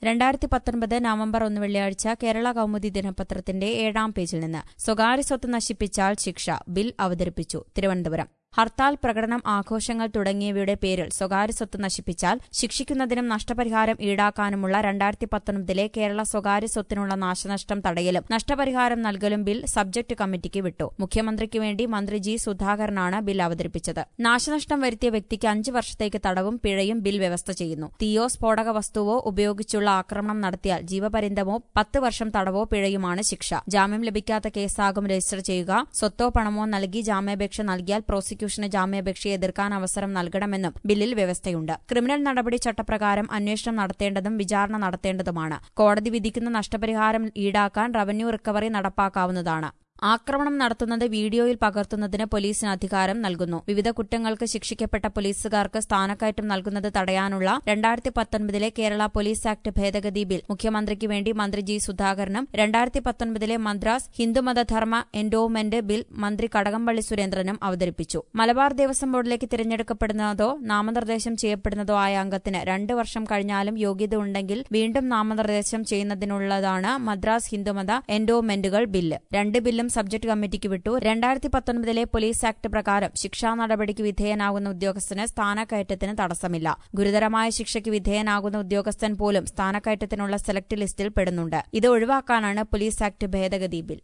രണ്ടായിരത്തി പത്തൊൻപത് നവംബർ ഒന്ന് വെള്ളിയാഴ്ച കേരള കൗമുദി ദിനപത്രത്തിന്റെ ഏഴാം പേജിൽ നിന്ന് സ്വകാര്യ സ്വത്ത് നശിപ്പിച്ചാൽ ശിക്ഷ ബിൽ അവതരിപ്പിച്ചു തിരുവനന്തപുരം ഹർത്താൽ പ്രകടനം ആഘോഷങ്ങൾ തുടങ്ങിയവയുടെ പേരിൽ സ്വകാര്യ സ്വത്ത് നശിപ്പിച്ചാൽ ശിക്ഷിക്കുന്നതിനും നഷ്ടപരിഹാരം ഈടാക്കാനുമുള്ള രണ്ടായിരത്തി പത്തൊൻപതിലെ കേരള സ്വകാര്യ സ്വത്തിനുള്ള നാശനഷ്ടം തടയലും നഷ്ടപരിഹാരം നൽകലും ബിൽ സബ്ജക്ട് കമ്മിറ്റിക്ക് വിട്ടു മുഖ്യമന്ത്രിക്ക് വേണ്ടി മന്ത്രി ജി സുധാകരനാണ് ബിൽ അവതരിപ്പിച്ചത് നാശനഷ്ടം വരുത്തിയ വ്യക്തിക്ക് അഞ്ച് വർഷത്തേക്ക് തടവും പിഴയും ബിൽ വ്യവസ്ഥ ചെയ്യുന്നു തീയോ സ്ഫോടക വസ്തുവോ ഉപയോഗിച്ചുള്ള ആക്രമണം നടത്തിയാൽ ജീവപര്യന്തമോ പത്ത് വർഷം തടവോ പിഴയുമാണ് ശിക്ഷ ജാമ്യം ലഭിക്കാത്ത കേസാകും രജിസ്റ്റർ ചെയ്യുക സ്വത്തോ പണമോ നൽകി ജാമ്യാപേക്ഷ നൽകിയാൽ പ്രോസിക്യൂഷന് ജാമ്യാപേക്ഷയെ എതിർക്കാൻ അവസരം നൽകണമെന്നും ബില്ലിൽ വ്യവസ്ഥയുണ്ട് ക്രിമിനൽ നടപടി ചട്ടപ്രകാരം അന്വേഷണം നടത്തേണ്ടതും വിചാരണ നടത്തേണ്ടതുമാണ് കോടതി വിധിക്കുന്ന നഷ്ടപരിഹാരം ഈടാക്കാൻ റവന്യൂ റിക്കവറി നടപ്പാക്കാവുന്നതാണ് ആക്രമണം നടത്തുന്നത് വീഡിയോയിൽ പകർത്തുന്നതിന് പോലീസിന് അധികാരം നൽകുന്നു വിവിധ കുറ്റങ്ങൾക്ക് ശിക്ഷിക്കപ്പെട്ട പോലീസുകാർക്ക് സ്ഥാനക്കയറ്റം നൽകുന്നത് തടയാനുള്ള രണ്ടായിരത്തി പത്തൊൻപതിലെ കേരള പോലീസ് ആക്ട് ഭേദഗതി ബിൽ മുഖ്യമന്ത്രിക്ക് വേണ്ടി മന്ത്രി ജി സുധാകരനും രണ്ടായിരത്തി പത്തൊൻപതിലെ മദ്രാസ് ഹിന്ദുമത ധർമ്മ എൻഡോമെന്റ് ബിൽ മന്ത്രി കടകംപള്ളി സുരേന്ദ്രനും അവതരിപ്പിച്ചു മലബാർ ദേവസ്വം ബോർഡിലേക്ക് തിരഞ്ഞെടുക്കപ്പെടുന്നതോ നാമനിർദ്ദേശം ചെയ്യപ്പെടുന്നതോ ആയ അംഗത്തിന് രണ്ട് വർഷം കഴിഞ്ഞാലും യോഗ്യത ഉണ്ടെങ്കിൽ വീണ്ടും നാമനിർദ്ദേശം ചെയ്യുന്നതിനുള്ളതാണ് മദ്രാസ് ഹിന്ദുമത എൻഡോമെന്റുകൾ ബില്ല് രണ്ട് ബില്ലും സബ്ജക്ട് കമ്മിറ്റിക്ക് വിട്ടു രണ്ടായിരത്തി പത്തൊൻപതിലെ പോലീസ് ആക്ട് പ്രകാരം ശിക്ഷാ നടപടിക്ക് വിധേയനാകുന്ന ഉദ്യോഗസ്ഥന് സ്ഥാനക്കയറ്റത്തിന് തടസ്സമില്ല ഗുരുതരമായ ശിക്ഷയ്ക്ക് വിധേയനാകുന്ന ഉദ്യോഗസ്ഥൻ പോലും സ്ഥാനക്കയറ്റത്തിനുള്ള സെലക്ട് ലിസ്റ്റിൽ പെടുന്നുണ്ട് ഇത് ഒഴിവാക്കാനാണ് പോലീസ് ആക്ട് ഭേദഗതി ബിൽ